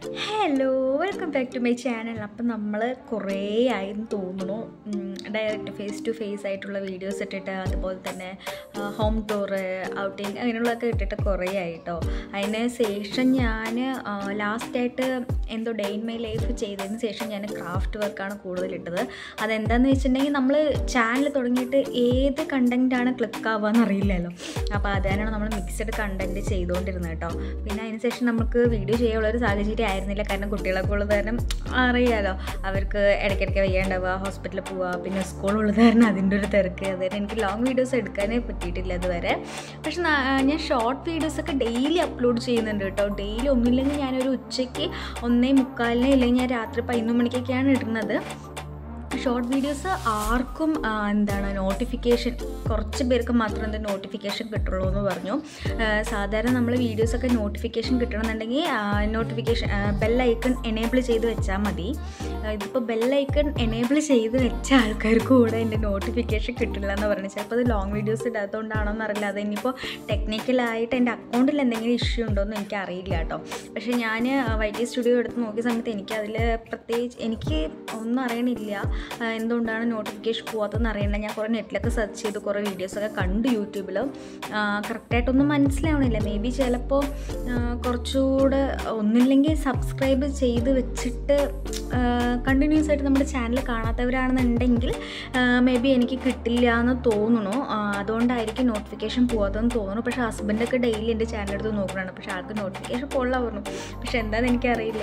hello welcome back to my channel അപ്പം നമ്മൾ കുറേ ആയെന്ന് തോന്നുന്നു ഡയറക്റ്റ് ഫേസ് ടു ഫേസ് ആയിട്ടുള്ള വീഡിയോസ് ഇട്ടിട്ട് അതുപോലെ തന്നെ ഹോം ടൂറ് ഔട്ടിങ് അങ്ങനെയുള്ളതൊക്കെ ഇട്ടിട്ട് കുറേ ആയിട്ടോ അതിന് ശേഷം ഞാൻ ലാസ്റ്റായിട്ട് എന്തോ ഡേ ഇൻ മൈ ലൈഫ് ചെയ്തതിന് ശേഷം ഞാൻ ക്രാഫ്റ്റ് വർക്കാണ് കൂടുതൽ ഇട്ടത് അതെന്താണെന്ന് വെച്ചിട്ടുണ്ടെങ്കിൽ നമ്മൾ ചാനൽ തുടങ്ങിയിട്ട് ഏത് കണ്ടൻറ്റാണ് ക്ലിക്ക് ആവുകയെന്ന് അറിയില്ലല്ലോ അപ്പോൾ അതിനാണ് നമ്മൾ മിക്സഡ് കണ്ടൻറ്റ് ചെയ്തുകൊണ്ടിരുന്നത് കേട്ടോ പിന്നെ അതിന് ശേഷം നമുക്ക് വീഡിയോ ചെയ്യാനുള്ള ഒരു സാഹചര്യം ആയിരുന്നില്ല കാരണം കുട്ടികളൊക്കെ ഉള്ളത് കാരണം അറിയാലോ അവർക്ക് ഇടയ്ക്കിടയ്ക്ക് വയ്യാണ്ടാവുക ഹോസ്പിറ്റലിൽ പോവുക പിന്നെ സ്കൂളുള്ളത് കാരണം അതിൻ്റെ ഒരു തിരക്ക് അത് കാരണം എനിക്ക് ലോങ് വീഡിയോസ് എടുക്കാനേ പറ്റിയിട്ടില്ല അതുവരെ പക്ഷെ നാ- ഞാൻ ഷോർട്ട് വീഡിയോസൊക്കെ ഡെയിലി അപ്ലോഡ് ചെയ്യുന്നുണ്ട് കേട്ടോ ഡെയിലി ഒന്നുമില്ലെങ്കിൽ ഞാനൊരു ഉച്ചയ്ക്ക് ഒന്നേ മുക്കാലിന് ഇല്ലെങ്കിൽ ഞാൻ രാത്രി പതിനൊന്ന് മണിക്കൊക്കെയാണ് ഇടുന്നത് ഷോർട്ട് വീഡിയോസ് ആർക്കും ആ, എന്താണ് നോട്ടിഫിക്കേഷൻ കുറച്ച് പേർക്ക് മാത്രം എന്താ നോട്ടിഫിക്കേഷൻ കിട്ടുള്ളൂ എന്ന് പറഞ്ഞു ആ, സാധാരണ നമ്മൾ വീഡിയോസൊക്കെ നോട്ടിഫിക്കേഷൻ കിട്ടണമെന്നുണ്ടെങ്കിൽ നോട്ടിഫിക്കേഷൻ ബെല്ലൈക്കൺ എനേബിൾ ചെയ്ത് വെച്ചാൽ മതി ആ, ഇതിപ്പോൾ ബെല്ലൈക്കൺ എനേബിൾ ചെയ്ത് വെച്ച ആൾക്കാർക്ക് കൂടെ എൻ്റെ നോട്ടിഫിക്കേഷൻ കിട്ടില്ല എന്ന് പറഞ്ഞു ചിലപ്പോൾ അത് ലോങ് വീഡിയോസ് ഇടാത്തതുകൊണ്ടാണോ എന്നറിയില്ല അത് ഇനിയിപ്പോൾ ടെക്നിക്കലായിട്ട് എൻ്റെ അക്കൗണ്ടിൽ എന്തെങ്കിലും ഇഷ്യൂ ഉണ്ടോ എന്ന് എനിക്ക് അറിയില്ല കേട്ടോ പക്ഷേ ഞാൻ വൈറ്റി സ്റ്റുഡിയോ എടുത്ത് നോക്കിയ സമയത്ത് എനിക്ക് അതിൽ പ്രത്യേകിച്ച് എനിക്ക് ഒന്നും അറിയണില്ല ആ, എന്തുകൊണ്ടാണ് നോട്ടിഫിക്കേഷൻ പോകാത്തതെന്ന് അറിയണ്ട ഞാൻ കുറേ നെറ്റിലൊക്കെ സെർച്ച് ചെയ്ത് കുറേ വീഡിയോസൊക്കെ കണ്ടു യൂട്യൂബിൽ കറക്റ്റായിട്ടൊന്നും മനസ്സിലാവണില്ല മേ ബി ചിലപ്പോൾ കുറച്ചുകൂടെ ഒന്നില്ലെങ്കിൽ സബ്സ്ക്രൈബ് ചെയ്ത് വെച്ചിട്ട് കണ്ടിന്യൂസ് ആയിട്ട് നമ്മുടെ ചാനൽ കാണാത്തവരാണെന്നുണ്ടെങ്കിൽ മേ ബി എനിക്ക് കിട്ടില്ല എന്ന് തോന്നുന്നു ആ, അതുകൊണ്ടായിരിക്കും നോട്ടിഫിക്കേഷൻ പോകാത്തതെന്ന് തോന്നുന്നു പക്ഷേ ഹസ്ബൻഡൊക്കെ ഡെയിലി എൻ്റെ ചാനൽ എടുത്ത് നോക്കണതാണ് പക്ഷേ ആൾക്ക് നോട്ടിഫിക്കേഷൻ പോകില്ല പറഞ്ഞു പക്ഷേ എന്താണെന്ന് എനിക്കറിയില്ല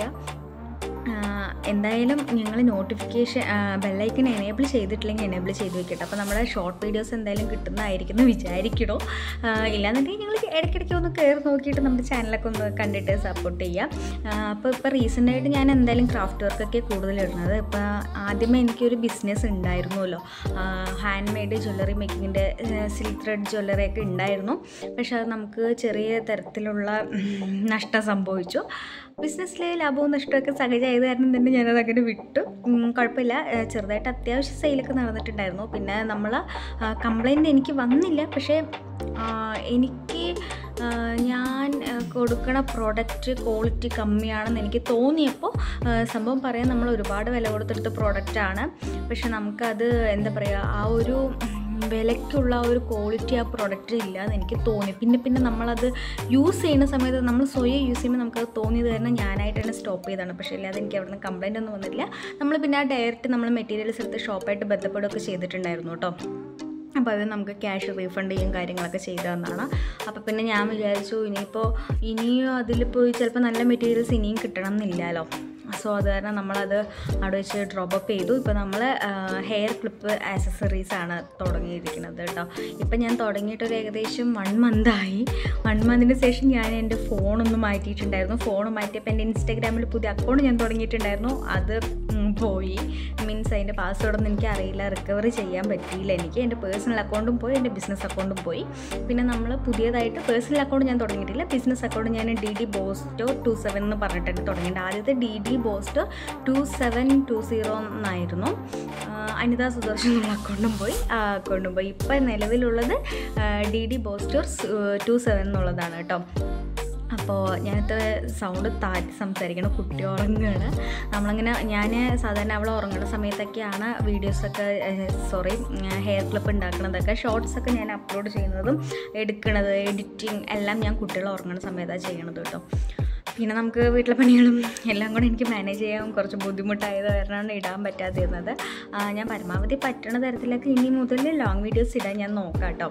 ആഹ് എന്തായാലും ഞങ്ങൾ നോട്ടിഫിക്കേഷൻ ബെല്ലൈക്കൺ എനേബിൾ ചെയ്തിട്ടില്ലെങ്കിൽ എനേബിൾ ചെയ്ത് വെക്കട്ടെ അപ്പോൾ നമ്മുടെ ഷോർട്ട് വീഡിയോസ് എന്തായാലും കിട്ടുന്നതായിരിക്കും എന്ന് വിചാരിക്കണോ ആഹ് ഇല്ലാന്നുണ്ടെങ്കിൽ ഞങ്ങൾ ഇടയ്ക്കിടയ്ക്ക് ഒന്ന് കയറി നോക്കിയിട്ട് നമ്മുടെ ചാനലൊക്കെ ഒന്ന് കണ്ടിട്ട് സപ്പോർട്ട് ചെയ്യാം ആഹ് അപ്പോൾ ഇപ്പോൾ റീസെൻ്റായിട്ട് ഞാൻ എന്തായാലും ക്രാഫ്റ്റ് വർക്കൊക്കെ കൂടുതൽ ഇടുന്നത് ഇപ്പോൾ ആദ്യമേ എനിക്കൊരു ബിസിനസ് ഉണ്ടായിരുന്നല്ലോ ഹാൻഡ് മെയ്ഡ് ജ്വല്ലറി മേക്കിങ്ങിൻ്റെ സിൽക്ക് ത്രെഡ് ജ്വല്ലറി ഒക്കെ ഉണ്ടായിരുന്നു പക്ഷേ അത് നമുക്ക് ചെറിയ തരത്തിലുള്ള ഉം, നഷ്ടം സംഭവിച്ചു ബിസിനസ്സിൽ ലാഭവും നഷ്ടമൊക്കെ സഹജമായത് കാരണം തന്നെ ഞാനത് അങ്ങനെ വിട്ടു ഉം, കുഴപ്പമില്ല ഏഹ് ചെറുതായിട്ട് അത്യാവശ്യം സെയിലൊക്കെ നടന്നിട്ടുണ്ടായിരുന്നു പിന്നെ നമ്മൾ കംപ്ലൈൻറ്റ് എനിക്ക് വന്നില്ല പക്ഷേ ആ, എനിക്ക് ആ, ഞാൻ ആ, കൊടുക്കണ പ്രോഡക്റ്റ് ക്വാളിറ്റി കമ്മിയാണെന്ന് എനിക്ക് തോന്നിയപ്പോൾ ആ, സംഭവം പറയാൻ നമ്മൾ ഒരുപാട് വില കൊടുത്തെടുത്ത പ്രോഡക്റ്റാണ് പക്ഷെ നമുക്കത് എന്താ പറയുക ആ ഒരു വിലയ്ക്കുള്ള ആ ഒരു ക്വാളിറ്റി ആ പ്രൊഡക്റ്റ് ഇല്ല എന്ന് എനിക്ക് തോന്നി പിന്നെ പിന്നെ നമ്മളത് യൂസ് ചെയ്യുന്ന സമയത്ത് നമ്മൾ സ്വയം യൂസ് ചെയ്യുമ്പോൾ നമുക്കത് തോന്നിയത് കാരണം ഞാനായിട്ട് തന്നെ സ്റ്റോപ്പ് ചെയ്തതാണ് പക്ഷേ അല്ലാതെ എനിക്ക് അവിടെ നിന്ന് കംപ്ലൈൻ്റ് ഒന്നും വന്നിട്ടില്ല നമ്മൾ പിന്നെ ആ ഡയറക്റ്റ് നമ്മൾ മെറ്റീരിയൽസ് എടുത്ത് ഷോപ്പായിട്ട് ബന്ധപ്പെടുകയൊക്കെ ചെയ്തിട്ടുണ്ടായിരുന്നു കേട്ടോ അപ്പോൾ അത് നമുക്ക് ക്യാഷ് റീഫണ്ട് ചെയ്യും കാര്യങ്ങളൊക്കെ ചെയ്തു തന്നാണ് അപ്പോൾ പിന്നെ ഞാൻ വിചാരിച്ചു ഇനിയിപ്പോൾ ഇനിയും അതിൽ പോയി ചിലപ്പോൾ നല്ല മെറ്റീരിയൽസ് ഇനിയും കിട്ടണം എന്നില്ലല്ലോ സോ അത് കാരണം നമ്മളത് അവിടെ വെച്ച് ഡ്രോപ്പ് അപ്പ് ചെയ്തു ഇപ്പോൾ നമ്മൾ ഹെയർ ക്ലിപ്പ് ആക്സസറീസ് ആണ് തുടങ്ങിയിരിക്കുന്നത് കേട്ടോ ഇപ്പം ഞാൻ തുടങ്ങിയിട്ടൊരു ഏകദേശം വൺ മന്തായി വൺ മന്തിന് ശേഷം ഞാൻ എൻ്റെ ഫോണൊന്ന് മാറ്റിയിട്ടുണ്ടായിരുന്നു ഫോൺ മാറ്റിയപ്പോൾ എൻ്റെ ഇൻസ്റ്റാഗ്രാമിൽ പുതിയ അക്കൗണ്ട് ഞാൻ തുടങ്ങിയിട്ടുണ്ടായിരുന്നു അത് ഉം, പോയി മീൻസ് അതിൻ്റെ പാസ്വേഡൊന്നും എനിക്ക് അറിയില്ല റിക്കവറി ചെയ്യാൻ പറ്റിയില്ല എനിക്ക് എൻ്റെ പേഴ്സണൽ അക്കൗണ്ടും പോയി എൻ്റെ ബിസിനസ് അക്കൗണ്ടും പോയി പിന്നെ നമ്മൾ പുതിയതായിട്ട് പേഴ്സണൽ അക്കൗണ്ട് ഞാൻ തുടങ്ങിയിട്ടില്ല ബിസിനസ് അക്കൗണ്ട് ഞാൻ ഡി ഡി ബോസ്റ്റോ ടു സെവൻ എന്ന് പറഞ്ഞിട്ടാണ് തുടങ്ങിയത് ആദ്യത്തെ ഡി ഡി ബോസ്റ്റോ ടു സെവൻ ടു സീറോ എന്നായിരുന്നു ആ, അനിത സുദർശൻ എന്നുള്ള അക്കൗണ്ടും പോയി ആ അക്കൗണ്ടും പോയി ഇപ്പം നിലവിലുള്ളത് ഡി ഡി ബോസ്റ്റോ ടു സെവൻ എന്നുള്ളതാണ് കേട്ടോ അപ്പോൾ ഞാനിത്ര സൗണ്ട് താറ്റി സംസാരിക്കണം കുട്ടി ഉറങ്ങുകയാണ് നമ്മളങ്ങനെ ഞാൻ സാധാരണ അവൾ ഉറങ്ങുന്ന സമയത്തൊക്കെയാണ് വീഡിയോസൊക്കെ സോറി ഹെയർ ക്ലിപ്പ് ഉണ്ടാക്കുന്നതൊക്കെ ഷോർട്സൊക്കെ ഞാൻ അപ്ലോഡ് ചെയ്യുന്നതും എടുക്കുന്നത് എഡിറ്റിങ് എല്ലാം ഞാൻ കുട്ടികൾ ഉറങ്ങുന്ന സമയത്താണ് ചെയ്യണത് കേട്ടോ പിന്നെ നമുക്ക് വീട്ടിലെ പണികളും എല്ലാം കൂടെ എനിക്ക് മാനേജ് ചെയ്യാൻ കുറച്ച് ബുദ്ധിമുട്ടായത് കാരണമാണ് ഇടാൻ പറ്റാതിരുന്നത് ആ, ഞാൻ പരമാവധി പറ്റണ തരത്തിലൊക്കെ ഇനി മുതൽ ലോങ് വീഡിയോസ് ഇടാൻ ഞാൻ നോക്കാം കേട്ടോ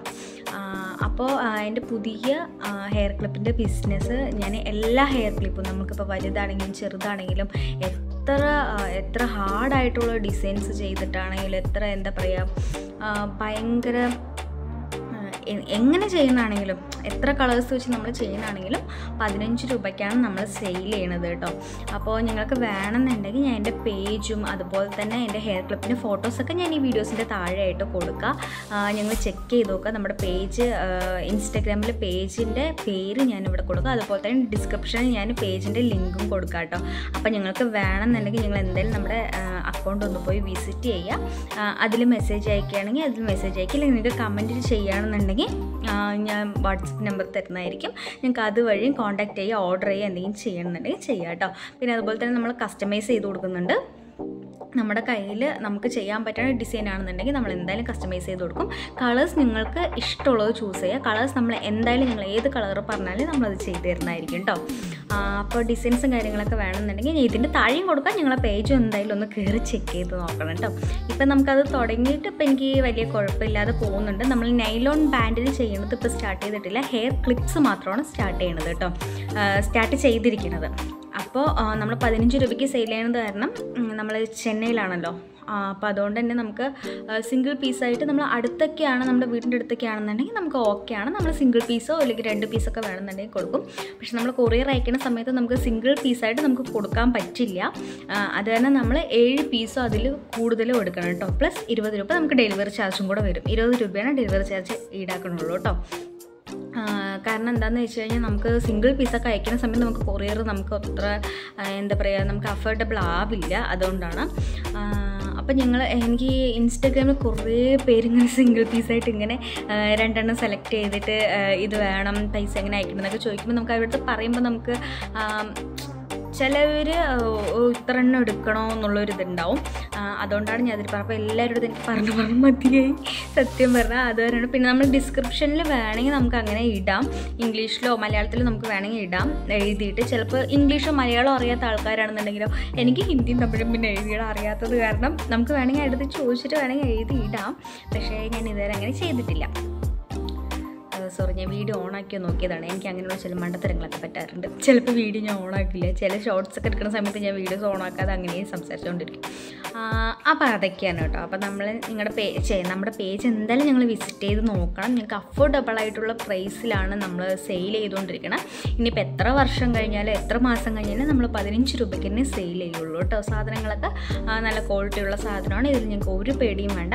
അപ്പോൾ എൻ്റെ പുതിയ ഹെയർ ക്ലിപ്പിൻ്റെ ബിസിനസ് ഞാൻ എല്ലാ ഹെയർ ക്ലിപ്പും നമുക്കിപ്പോൾ വലുതാണെങ്കിലും ചെറുതാണെങ്കിലും എത്ര ആ, എത്ര ഹാർഡായിട്ടുള്ള ഡിസൈൻസ് ചെയ്തിട്ടാണെങ്കിലും എത്ര എന്താ പറയുക ആ, ഭയങ്കര എ- എങ്ങനെ ചെയ്യുന്നതാണെങ്കിലും എത്ര കളേഴ്സ് വെച്ച് നമ്മൾ ചെയ്യുന്നതാണെങ്കിലും പതിനഞ്ച് രൂപയ്ക്കാണ് നമ്മൾ സെയിൽ ചെയ്യണത് കേട്ടോ അപ്പോൾ നിങ്ങൾക്ക് വേണമെന്നുണ്ടെങ്കിൽ ഞാൻ എൻ്റെ പേജും അതുപോലെ തന്നെ എൻ്റെ ഹെയർ ക്ലിപ്പിൻ്റെ ഫോട്ടോസൊക്കെ ഞാൻ ഈ വീഡിയോസിൻ്റെ താഴെയായിട്ട് കൊടുക്കുക ഞങ്ങൾ ചെക്ക് ചെയ്ത് നോക്കുക നമ്മുടെ പേജ് ഇൻസ്റ്റാഗ്രാമിലെ പേജിൻ്റെ പേര് ഞാനിവിടെ കൊടുക്കുക അതുപോലെ തന്നെ ഡിസ്ക്രിപ്ഷനിൽ ഞാൻ പേജിൻ്റെ ലിങ്കും കൊടുക്കാം കേട്ടോ അപ്പോൾ നിങ്ങൾക്ക് വേണമെന്നുണ്ടെങ്കിൽ നിങ്ങൾ എന്തായാലും നമ്മുടെ അക്കൗണ്ട് ഒന്ന് പോയി വിസിറ്റ് ചെയ്യുക അതിൽ മെസ്സേജ് അയക്കുകയാണെങ്കിൽ അതിൽ മെസ്സേജ് അയക്കുക അല്ലെങ്കിൽ നിങ്ങൾക്ക് കമൻറ്റിൽ ചെയ്യുകയാണെന്നുണ്ടെങ്കിൽ ആ, ഞാൻ വാട്സപ്പ് നമ്പർ തരുന്നതായിരിക്കും നിങ്ങൾക്ക് അതുവഴിയും കോൺടാക്ട് ചെയ്യുക ഓർഡർ ചെയ്യുക എന്തെങ്കിലും ചെയ്യണമെന്നുണ്ടെങ്കിൽ ചെയ്യാം കേട്ടോ പിന്നെ അതുപോലെ തന്നെ നമ്മൾ കസ്റ്റമൈസ് ചെയ്ത് കൊടുക്കുന്നുണ്ട് നമ്മുടെ കയ്യിൽ നമുക്ക് ചെയ്യാൻ പറ്റുന്ന ഡിസൈൻ ആണെന്നുണ്ടെങ്കിൽ നമ്മൾ എന്തായാലും കസ്റ്റമൈസ് ചെയ്ത് കൊടുക്കും കളേഴ്സ് നിങ്ങൾക്ക് ഇഷ്ടമുള്ളത് ചൂസ് ചെയ്യുക കളേഴ്സ് നമ്മൾ എന്തായാലും നിങ്ങൾ ഏത് കളർ പറഞ്ഞാലും നമ്മളത് ചെയ്ത് തരുന്നതായിരിക്കും കേട്ടോ അപ്പോൾ ഡിസൈൻസും കാര്യങ്ങളൊക്കെ വേണമെന്നുണ്ടെങ്കിൽ ഇതിൻ്റെ താഴെയും കൊടുക്കാം ഞങ്ങളെ പേജും എന്തായാലും ഒന്ന് കയറി ചെക്ക് ചെയ്ത് നോക്കണം കേട്ടോ ഇപ്പം നമുക്കത് തുടങ്ങിയിട്ട് ഇപ്പം എനിക്ക് വലിയ കുഴപ്പമില്ലാതെ പോകുന്നുണ്ട് നമ്മൾ നൈലോൺ ബാൻഡിൽ ചെയ്യുന്നത് ഇപ്പോൾ സ്റ്റാർട്ട് ചെയ്തിട്ടില്ല ഹെയർ ക്ലിപ്സ് മാത്രമാണ് സ്റ്റാർട്ട് ചെയ്യണത് കേട്ടോ സ്റ്റാർട്ട് ചെയ്തിരിക്കുന്നത് അപ്പോൾ നമ്മൾ പതിനഞ്ച് രൂപയ്ക്ക് സെയിൽ ചെയ്യുന്നത് കാരണം നമ്മൾ ചെന്നൈയിലാണല്ലോ അപ്പോൾ അതുകൊണ്ട് തന്നെ നമുക്ക് സിംഗിൾ പീസായിട്ട് നമ്മൾ അടുത്തൊക്കെയാണ് നമ്മുടെ വീടിൻ്റെ അടുത്തൊക്കെയാണെന്നുണ്ടെങ്കിൽ നമുക്ക് ഓക്കെയാണ് നമ്മൾ സിംഗിൾ പീസോ അല്ലെങ്കിൽ രണ്ട് പീസൊക്കെ വേണമെന്നുണ്ടെങ്കിൽ കൊടുക്കും പക്ഷെ നമ്മൾ കൊറിയർ അയക്കുന്ന സമയത്ത് നമുക്ക് സിംഗിൾ പീസായിട്ട് നമുക്ക് കൊടുക്കാൻ പറ്റില്ല ആ, അത് കാരണം നമ്മൾ ഏഴ് പീസോ അതിൽ കൂടുതലും എടുക്കണം കേട്ടോ പ്ലസ് ഇരുപത് രൂപ നമുക്ക് ഡെലിവറി ചാർജും കൂടെ വരും ഇരുപത് രൂപയാണ് ഡെലിവറി ചാർജ് ഈടാക്കണുള്ളൂ കേട്ടോ ആ, കാരണം എന്താണെന്ന് വെച്ച് കഴിഞ്ഞാൽ നമുക്ക് സിംഗിൾ പീസൊക്കെ അയക്കുന്ന സമയത്ത് നമുക്ക് കൊറിയർ നമുക്ക് അത്ര ആ, എന്താ പറയുക നമുക്ക് അഫോർഡബിൾ ആവില്ല അതുകൊണ്ടാണ് അപ്പം ഞങ്ങൾ എനിക്ക് ഇൻസ്റ്റാഗ്രാമിൽ കുറേ പേര് ഇങ്ങനെ സിംഗിൾ പീസായിട്ട് ഇങ്ങനെ ആ, രണ്ടെണ്ണം സെലക്ട് ചെയ്തിട്ട് ആ, ഇത് വേണം പൈസ എങ്ങനെ അയക്കണം എന്നൊക്കെ ചോദിക്കുമ്പോൾ നമുക്ക് അവിടുത്തെ പറയുമ്പോൾ നമുക്ക് ആ, ചിലവർ ഇത്ര എണ്ണം എടുക്കണോ എന്നുള്ളൊരു ഇതുണ്ടാവും ആ, അതുകൊണ്ടാണ് ഞാൻ അതിൽ പറഞ്ഞപ്പോൾ എല്ലാവരോടും എനിക്ക് പറഞ്ഞു പറഞ്ഞ് മതിയായി സത്യം പറഞ്ഞാൽ അതുവരെയാണ് പിന്നെ നമ്മൾ ഡിസ്ക്രിപ്ഷനിൽ വേണമെങ്കിൽ നമുക്ക് അങ്ങനെ ഇടാം ഇംഗ്ലീഷിലോ മലയാളത്തിലോ നമുക്ക് വേണമെങ്കിൽ ഇടാം എഴുതിയിട്ട് ചിലപ്പോൾ ഇംഗ്ലീഷോ മലയാളമോ അറിയാത്ത ആൾക്കാരാണെന്നുണ്ടെങ്കിലോ എനിക്ക് ഹിന്ദിയും തമിഴും പിന്നെ എഴുതിയിടാൻ അറിയാത്തത് കാരണം നമുക്ക് വേണമെങ്കിൽ അടുത്ത് ചോദിച്ചിട്ട് വേണമെങ്കിൽ എഴുതി ഇടാം പക്ഷേ ഞാൻ ഇതുവരെ അങ്ങനെ ചെയ്തിട്ടില്ല സോറി ഞാൻ വീഡിയോ ഓണാക്കി നോക്കിയതാണ് എനിക്ക് അങ്ങനെയുള്ള ചില മണ്ടത്തരങ്ങളൊക്കെ പറ്റാറുണ്ട് ചിലപ്പോൾ വീഡിയോ ഞാൻ ഓണാക്കില്ല ചില ഷോർട്സ് ഒക്കെ എടുക്കുന്ന സമയത്ത് ഞാൻ വീഡിയോസ് ഓണാക്കാതെ അങ്ങനെ സംസാരിച്ചുകൊണ്ടിരിക്കും അപ്പോൾ അതൊക്കെയാണ് കേട്ടോ അപ്പോൾ നമ്മൾ നിങ്ങളുടെ പേജ് നമ്മുടെ പേജ് എന്തായാലും ഞങ്ങൾ വിസിറ്റ് ചെയ്ത് നോക്കണം നിങ്ങൾക്ക് അഫോർഡബിൾ ആയിട്ടുള്ള പ്രൈസിലാണ് നമ്മൾ സെയിൽ ചെയ്തുകൊണ്ടിരിക്കണം ഇനിയിപ്പോൾ എത്ര വർഷം കഴിഞ്ഞാലും എത്ര മാസം കഴിഞ്ഞാലും നമ്മൾ പതിനഞ്ച് രൂപയ്ക്ക് തന്നെ സെയിൽ ചെയ്യുള്ളൂ കേട്ടോ സാധനങ്ങളൊക്കെ ആ, നല്ല ക്വാളിറ്റിയുള്ള സാധനമാണ് ഇതിൽ ഞങ്ങൾക്ക് ഒരു പേടിയും വേണ്ട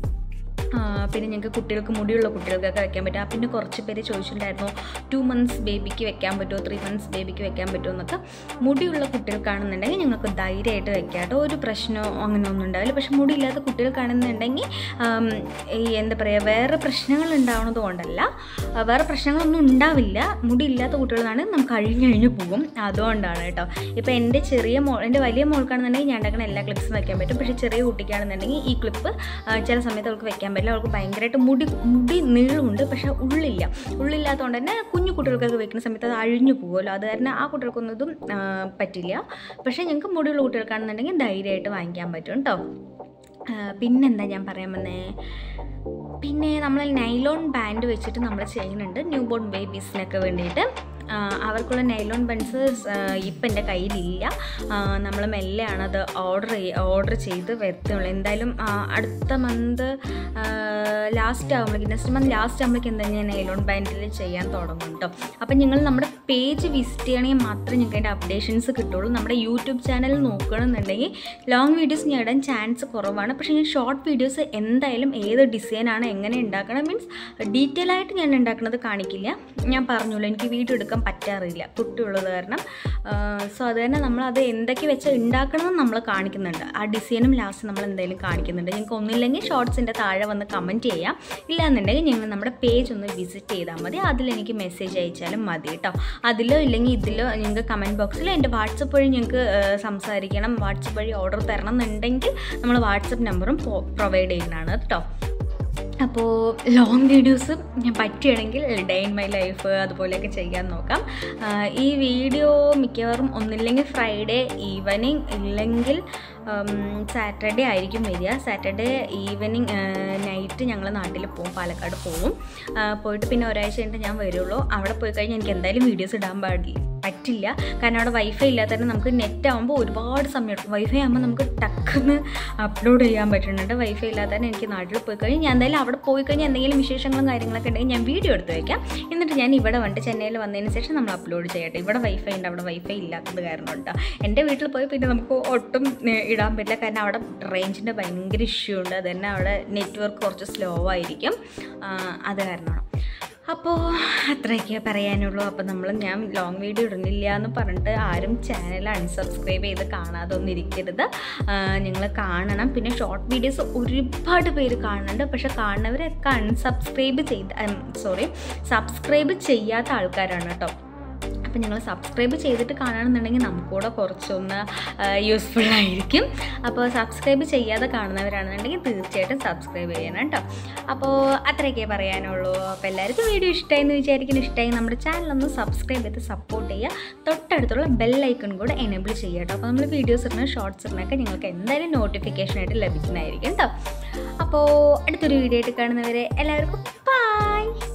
ആ, പിന്നെ ഞങ്ങൾക്ക് കുട്ടികൾക്ക് മുടിയുള്ള കുട്ടികൾക്കൊക്കെ വെക്കാൻ പറ്റും ആ, പിന്നെ കുറച്ച് പേര് ചോദിച്ചിട്ടുണ്ടായിരുന്നു ടു മന്ത്സ് ബേബിക്ക് വെക്കാൻ പറ്റുമോ ത്രീ മന്ത്സ് ബേബിക്ക് വെക്കാൻ പറ്റുമോ എന്നൊക്കെ മുടിയുള്ള കുട്ടികൾക്കാണെന്നുണ്ടെങ്കിൽ ഞങ്ങൾക്ക് ധൈര്യമായിട്ട് വെക്കാം കേട്ടോ ഒരു പ്രശ്നമോ അങ്ങനെ ഒന്നും ഉണ്ടാവില്ല പക്ഷെ മുടിയില്ലാത്ത കുട്ടികൾക്കാണെന്നുണ്ടെങ്കിൽ ആം, ഈ എന്താ പറയുക വേറെ പ്രശ്നങ്ങൾ ഉണ്ടാവുന്നത് കൊണ്ടല്ല ആ, വേറെ പ്രശ്നങ്ങളൊന്നും ഉണ്ടാവില്ല മുടിയില്ലാത്ത കുട്ടികളാണ് നമുക്ക് അഴിഞ്ഞഴിഞ്ഞ് പോകും അതുകൊണ്ടാണ് കേട്ടോ ഇപ്പോൾ എൻ്റെ ചെറിയ മോൾ എൻ്റെ വലിയ മോൾക്കാണെന്നുണ്ടെങ്കിൽ ഞാൻ ഉണ്ടാക്കുന്ന എല്ലാ ക്ലിപ്സും വെക്കാൻ പറ്റും പക്ഷേ ചെറിയ കുട്ടിക്കാണെന്നുണ്ടെങ്കിൽ ഈ ക്ലിപ്പ് ചില സമയത്ത് അവൾക്ക് വെക്കാൻ പറ്റില്ല അവൾക്ക് ഭയങ്കരമായിട്ട് മുടി മുടി നീളമുണ്ട് പക്ഷേ ഉള്ളില്ല ഉള്ളില്ലാത്തതുകൊണ്ട് തന്നെ കുഞ്ഞു കുട്ടികൾക്കൊക്കെ വെക്കുന്ന സമയത്ത് അത് അഴിഞ്ഞു പോകുമല്ലോ അത് കാരണം ആ കുട്ടികൾക്കൊന്നും ഇതും ആ, പറ്റില്ല പക്ഷേ ഞങ്ങൾക്ക് മുടിയുള്ള കുട്ടികൾക്കാണെന്നുണ്ടെങ്കിൽ ധൈര്യമായിട്ട് വാങ്ങിക്കാൻ പറ്റും കേട്ടോ ആ, പിന്നെന്താ ഞാൻ പറയാൻ വന്നേ പിന്നെ നമ്മൾ നൈലോൺ ബാൻഡ് വെച്ചിട്ട് നമ്മൾ ചെയ്യുന്നുണ്ട് ന്യൂ ബോൺ ബേബീസിനൊക്കെ വേണ്ടിയിട്ട് ആ, അവർക്കുള്ള നൈലോൺ ബൺസ് ഇപ്പം എൻ്റെ കയ്യിലില്ല നമ്മൾ മെല്ലെയാണ് അത് ഓർഡർ ഓർഡർ ചെയ്ത് വരുത്തുള്ളൂ എന്തായാലും ആ, അടുത്ത മന്ത് ലാസ്റ്റ് ആകുമ്പോഴേക്കും നെക്സ്റ്റ് മന്ത് ലാസ്റ്റ് ആകുമ്പോഴേക്കും എന്തായാലും ഞാൻ നൈലോൺ ബാൻഡിൽ ചെയ്യാൻ തുടങ്ങും കേട്ടോ അപ്പം നിങ്ങൾ നമ്മുടെ പേജ് വിസിറ്റ് ചെയ്യണമെങ്കിൽ മാത്രമേ നിങ്ങൾക്ക് അതിൻ്റെ അപ്ഡേഷൻസ് കിട്ടുള്ളൂ നമ്മുടെ യൂട്യൂബ് ചാനൽ നോക്കണമെന്നുണ്ടെങ്കിൽ ലോങ് വീഡിയോസ് ഞാൻ ഇടാൻ ചാൻസ് കുറവാണ് പക്ഷേ ഞാൻ ഷോർട്ട് വീഡിയോസ് എന്തായാലും ഏത് ഡിസൈനാണ് എങ്ങനെ ഉണ്ടാക്കണം മീൻസ് ഡീറ്റെയിൽ ആയിട്ട് ഞാൻ ഉണ്ടാക്കുന്നത് കാണിക്കില്ല ഞാൻ പറഞ്ഞല്ലോ എനിക്ക് വീഡിയോ എടുക്കാൻ പറ്റാറില്ല കുട്ടിയുള്ളത് കാരണം സോ അത് തന്നെ നമ്മൾ അത് എന്തൊക്കെ വെച്ച് ഉണ്ടാക്കണമെന്ന് നമ്മൾ കാണിക്കുന്നുണ്ട് ആ ഡിസൈനും ലാസ്റ്റ് നമ്മൾ എന്തായാലും കാണിക്കുന്നുണ്ട് നിങ്ങൾക്ക് ഒന്നുമില്ലെങ്കിൽ ഷോർട്സിൻ്റെ താഴെ വന്ന് കമൻറ്റ് ചെയ്യാം ഇല്ലാന്നുണ്ടെങ്കിൽ നിങ്ങൾ നമ്മുടെ പേജ് ഒന്ന് വിസിറ്റ് ചെയ്താൽ മതി അതിലെനിക്ക് മെസ്സേജ് അയച്ചാലും മതി കേട്ടോ അതിലോ ഇല്ലെങ്കിൽ ഇതിലോ നിങ്ങൾക്ക് കമൻറ്റ് ബോക്സിൽ എൻ്റെ വാട്സപ്പ് വഴി നിങ്ങൾക്ക് സംസാരിക്കണം വാട്സപ്പ് വഴി ഓർഡർ തരണം എന്നുണ്ടെങ്കിൽ നമ്മൾ വാട്സപ്പ് നമ്പറും പ്രൊവൈഡ് ചെയ്യുന്നതാണ് കേട്ടോ അപ്പോൾ ലോങ് വീഡിയോസ് ഞാൻ പറ്റുകയാണെങ്കിൽ ഡേ ഇൻ മൈ ലൈഫ് അതുപോലെയൊക്കെ ചെയ്യാൻ നോക്കാം ആ, ഈ വീഡിയോ മിക്കവാറും ഒന്നില്ലെങ്കിൽ ഫ്രൈഡേ ഈവനിങ് ഇല്ലെങ്കിൽ സാറ്റർഡേ ആയിരിക്കും വരിക സാറ്റർഡേ ഈവനിങ് നൈറ്റ് ഞങ്ങൾ നാട്ടിൽ പോകും പാലക്കാട് പോകും ആ, പോയിട്ട് പിന്നെ ഒരാഴ്ച കഴിഞ്ഞിട്ട് ഞാൻ വരുള്ളൂ അവിടെ പോയി കഴിഞ്ഞാൽ എനിക്ക് എന്തായാലും വീഡിയോസ് ഇടാൻ പാടില്ല പറ്റില്ല കാരണം അവിടെ വൈഫൈ ഇല്ലാത്ത തന്നെ നമുക്ക് നെറ്റ് ആകുമ്പോൾ ഒരുപാട് സമയം എടുക്കും വൈഫൈ ആകുമ്പോൾ നമുക്ക് ടക്കെന്ന് അപ്ലോഡ് ചെയ്യാൻ പറ്റുന്നുണ്ട് വൈഫൈ ഇല്ലാത്ത തന്നെ എനിക്ക് നാട്ടിൽ പോയി കഴിഞ്ഞാൽ ഞാൻ എന്തായാലും അവിടെ പോയി കഴിഞ്ഞാൽ എന്തെങ്കിലും വിശേഷങ്ങളും കാര്യങ്ങളൊക്കെ ഉണ്ടെങ്കിൽ ഞാൻ വീഡിയോ എടുത്ത് വയ്ക്കാം എന്നിട്ട് ഞാൻ ഇവിടെ വന്നിട്ട് ചെന്നൈയിൽ വന്നതിന് ശേഷം നമ്മൾ അപ്ലോഡ് ചെയ്യട്ടെ ഇവിടെ വൈഫൈ ഉണ്ട് അവിടെ വൈഫൈ ഇല്ലാത്തത് കാരണം കേട്ടോ എൻ്റെ വീട്ടിൽ പോയി പിന്നെ നമുക്ക് ഒട്ടും ഏ, ഇടാൻ പറ്റില്ല കാരണം അവിടെ റേഞ്ചിൻ്റെ ഭയങ്കര ഇഷ്യൂ ഉണ്ട് അത് തന്നെ അവിടെ നെറ്റ്വർക്ക് കുറച്ച് സ്ലോ ആയിരിക്കും ആ, അത് കാരണമാണ് അപ്പോൾ അത്രയൊക്കെ പറയാനുള്ളൂ അപ്പോൾ നമ്മൾ ഞാൻ ലോങ് വീഡിയോ ഇടുന്നില്ല എന്ന് പറഞ്ഞിട്ട് ആരും ചാനൽ അൺസബ്സ്ക്രൈബ് ചെയ്ത് കാണാതെ ഒന്നും ഇരിക്കരുത് നിങ്ങൾ കാണണം പിന്നെ ഷോർട്ട് വീഡിയോസ് ഒരുപാട് പേര് കാണുന്നുണ്ട് പക്ഷെ കാണുന്നവരൊക്കെ അൺസബ്സ്ക്രൈബ് ചെയ്ത് സോറി സബ്സ്ക്രൈബ് ചെയ്യാത്ത ആൾക്കാരാണ് കേട്ടോ അപ്പോൾ നിങ്ങൾ സബ്സ്ക്രൈബ് ചെയ്തിട്ട് കാണണമെന്നുണ്ടെങ്കിൽ നമുക്കൂടെ കുറച്ചൊന്ന് യൂസ്ഫുൾ ആയിരിക്കും അപ്പോൾ സബ്സ്ക്രൈബ് ചെയ്യാതെ കാണുന്നവരാണെന്നുണ്ടെങ്കിൽ തീർച്ചയായിട്ടും സബ്സ്ക്രൈബ് ചെയ്യണം കേട്ടോ അപ്പോൾ അത്രയൊക്കെ പറയാനുള്ളൂ അപ്പോൾ എല്ലാവർക്കും വീഡിയോ ഇഷ്ടമായി എന്ന് വിചാരിക്കുന്നു ഇഷ്ടമായി നമ്മുടെ ചാനലൊന്ന് സബ്സ്ക്രൈബ് ചെയ്ത് സപ്പോർട്ട് ചെയ്യുക തൊട്ടടുത്തുള്ള ബെല്ലൈക്കൺ കൂടെ എനേബിൾ ചെയ്യുക കേട്ടോ അപ്പോൾ നമ്മൾ വീഡിയോസ് ഇടുന്ന ഷോർട്സ് ഇടുന്നൊക്കെ നിങ്ങൾക്ക് എന്തായാലും നോട്ടിഫിക്കേഷൻ ആയിട്ട് ലഭിക്കുന്നതായിരിക്കും കേട്ടോ അപ്പോൾ അടുത്തൊരു വീഡിയോ ആയിട്ട് കാണുന്നവരെ എല്ലാവർക്കും ബൈ